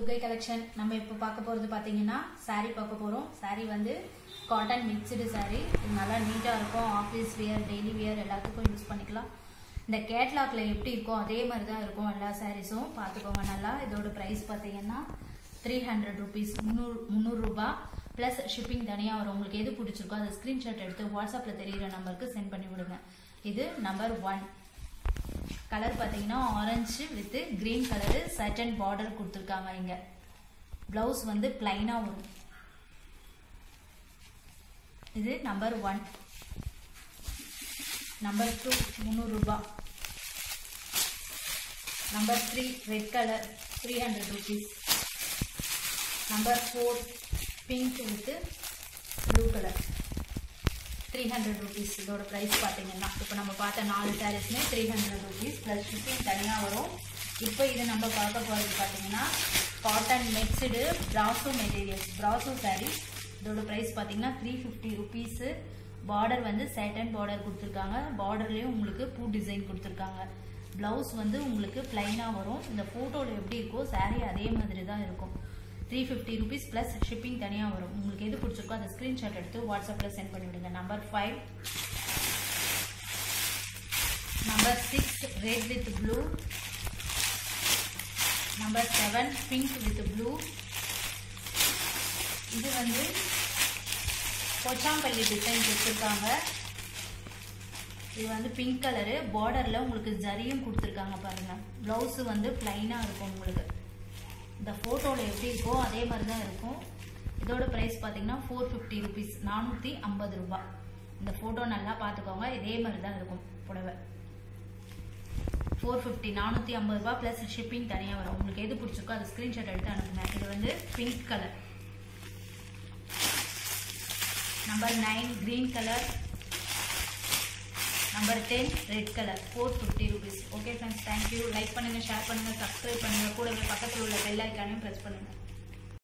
Durgai collection நம்ம இப்போ பார்க்க போகிறது பார்த்தீங்கன்னா saree பார்க்க போகிறோம் saree வந்து காட்டன் மிக்சடு saree இது நல்லா நீட்டாக இருக்கும் ஆஃபீஸ் வியர் டெய்லி வியர் எல்லாத்துக்கும் யூஸ் பண்ணிக்கலாம் இந்த கேட்லாக்ல எப்படி இருக்கோ அதே மாதிரி தான் இருக்கும் எல்லா சாரீஸும் பார்த்துக்கோங்க நல்லா இதோட ப்ரைஸ் பார்த்தீங்கன்னா த்ரீ ஹண்ட்ரட் ருபீஸ் முந்நூறு முந்நூறுரூபா ப்ளஸ் ஷிப்பிங் தனியாக வரும் உங்களுக்கு எது பிடிச்சிருக்கோ அதை ஸ்க்ரீன்ஷாட் எடுத்து வாட்ஸ்அப்பில் தெரியிற நம்பருக்கு சென்ட் பண்ணி விடுங்க இது நம்பர் ஒன் கலர் பார்த்தீங்கன்னா orange with green colour satin border கொடுத்துருக்காங்க இங்க பிளவுஸ் வந்து பிளைனாக வரும் இது நம்பர் ஒன் நம்பர் டூ முந்நூறுரூபா number three red colour three hundred rupees number four pink with blue colour three hundred rupees இதோட ப்ரைஸ் பார்த்தீங்கன்னா இப்போ நம்ம பார்த்த நாலு சாரீஸ்மே three hundred rupees plus shipping தனியாக வரும் இப்போ இது நம்ம பார்க்க போகிறது பார்த்தீங்கன்னா cotton mixed brasso materials brasso sari இதோட ப்ரைஸ் பார்த்தீங்கன்னா த்ரீ ஃபிஃப்டி ருபீஸு பார்டர் வந்து சேட்டன் பார்டர் கொடுத்துருக்காங்க பார்டர்லேயும் உங்களுக்கு பூ டிசைன் கொடுத்துருக்காங்க ப்ளவுஸ் வந்து உங்களுக்கு பிளைனாக வரும் இந்த ஃபோட்டோவில் எப்படி இருக்கோ saree அதே மாதிரி தான் இருக்கும் three fifty rupees plus shipping தனியாக வரும் உங்களுக்கு எது பிடிச்சிருக்கோ அதை ஸ்க்ரீன்ஷாட் எடுத்து வாட்ஸ்அப்பில் சென்ட் பண்ணிவிடுங்க number five number six red with blue number seven pink with blue இது வந்து கொச்சாம்பள்ளி டிசைன் கொடுத்துருக்காங்க இது வந்து பிங்க் கலரு பார்டரில் உங்களுக்கு ஜரியும் கொடுத்துருக்காங்க பாருங்க ப்ளவுஸு வந்து பிளைனாக இருக்கும் உங்களுக்கு இந்த ஃபோட்டோவில் எப்படி இருக்கோ அதே மாதிரி தான் இருக்கும் இதோட ப்ரைஸ் பார்த்தீங்கன்னா ஃபோர் ஃபிஃப்டி ருபீஸ் நானூற்றி ஐம்பது ரூபாய் இந்த ஃபோட்டோ நல்லா பார்த்துக்கோங்க இதே மாதிரி தான் இருக்கும் புடவை ஃபோர் ஃபிஃப்டி நானூற்றி ஐம்பது ரூபா ப்ளஸ் ஷிப்பிங் தனியாக வரும் உங்களுக்கு எது பிடிச்சிருக்கோ அதை ஸ்க்ரீன்ஷாட் எடுத்து அனுப்புங்க இது வந்து pink colour number nine green colour number ten red colour four fifty rupees okay friends thank you like பண்ணுங்கள் ஷேர் பண்ணுங்கள் சப்ஸ்கிரைப் பண்ணுங்கள் கூடவே பக்கத்தில் உள்ள பெல் ஐக்கானையும் ப்ரெஸ் பண்ணுங்கள்